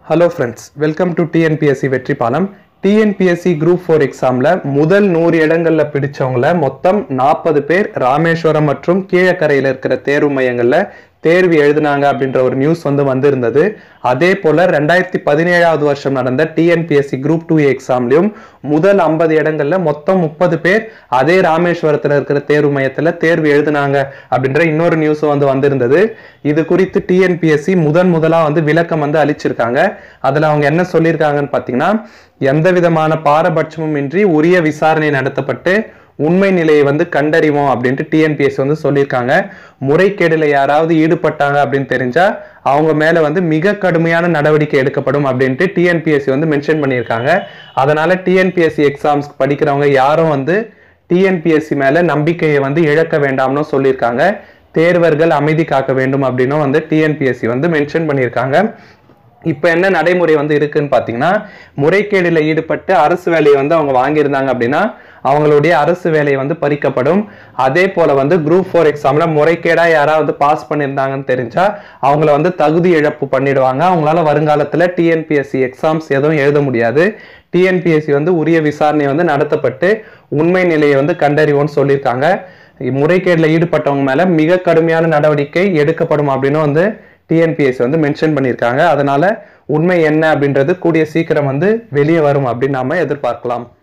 hello friends welcome to TNPSC வெற்றி பாலம் TNPSC group four எக்ஸாமில் முதல் நூறு இடங்களில் பிடிச்சவங்கள மொத்தம் நாற்பது பேர் ராமேஸ்வரம் மற்றும் கீழக்கரையில் இருக்கிற தேர்வு மையங்களில் தேர்வு எழுதினாங்க அப்படின்ற ஒரு நியூஸ் வந்து வந்திருந்தது அதே போல் ரெண்டாயிரத்தி பதினேழாவது வருஷம் நடந்த டிஎன்பிஎஸ்சி குரூப் டூ எக்ஸாம்லையும் முதல் ஐம்பது இடங்கள்ல மொத்தம் முப்பது பேர் அதே ராமேஸ்வரத்தில் இருக்கிற தேர்வு மையத்தில் தேர்வு எழுதினாங்க அப்படின்ற இன்னொரு நியூஸும் வந்து வந்திருந்தது இது குறித்து டிஎன்பிஎஸ்சி முதன் முதலாக வந்து விளக்கம் வந்து அளிச்சிருக்காங்க அதில் அவங்க என்ன சொல்லியிருக்காங்கன்னு பார்த்தீங்கன்னா எந்த விதமான பாரபட்சமும் இன்றி உரிய விசாரணை நடத்தப்பட்டு உண்மை நிலையை வந்து கண்டறிவோம் அப்படின்ட்டு டிஎன்பிஎஸ் வந்து சொல்லியிருக்காங்க முறைகேடுல யாராவது ஈடுபட்டாங்க அப்படின்னு தெரிஞ்சா அவங்க மேல வந்து மிக கடுமையான நடவடிக்கை எடுக்கப்படும் அப்படின்ட்டு டிஎன்பிஎஸ்சி வந்து மென்ஷன் பண்ணியிருக்காங்க அதனால டிஎன்பிஎஸ்சி எக்ஸாம்ஸ் படிக்கிறவங்க யாரும் வந்து டிஎன்பிஎஸ்சி மேல நம்பிக்கையை வந்து இழக்க வேண்டாம்னு சொல்லியிருக்காங்க தேர்வர்கள் அமைதி காக்க வேண்டும் அப்படின்னும் வந்து டிஎன்பிஎஸ்சி வந்து மென்ஷன் பண்ணியிருக்காங்க இப்போ என்ன நடைமுறை வந்து இருக்குன்னு பார்த்தீங்கன்னா முறைகேடில் ஈடுபட்டு அரசு வேலையை வந்து அவங்க வாங்கியிருந்தாங்க அப்படின்னா அவங்களுடைய அரசு வேலை வந்து பறிக்கப்படும் அதே போல வந்து குரூப் ஃபோர் எக்ஸாம்ல முறைகேடா யாராவது பாஸ் பண்ணியிருந்தாங்கன்னு தெரிஞ்சா அவங்கள வந்து தகுதி இழப்பு பண்ணிடுவாங்க அவங்களால வருங்காலத்தில் டிஎன்பிஎஸ்சி எக்ஸாம்ஸ் எதுவும் எழுத முடியாது டிஎன்பிஎஸ்சி வந்து உரிய விசாரணை வந்து நடத்தப்பட்டு உண்மை நிலையை வந்து கண்டறிவோம்னு சொல்லியிருக்காங்க முறைகேடில் ஈடுபட்டவங்க மேல மிக கடுமையான நடவடிக்கை எடுக்கப்படும் அப்படின்னு வந்து டிஎன்பிஎஸ்சி வந்து மென்ஷன் பண்ணியிருக்காங்க அதனால உண்மை என்ன அப்படின்றது கூடிய சீக்கிரம் வந்து வெளியே வரும் அப்படின்னு நாம எதிர்பார்க்கலாம்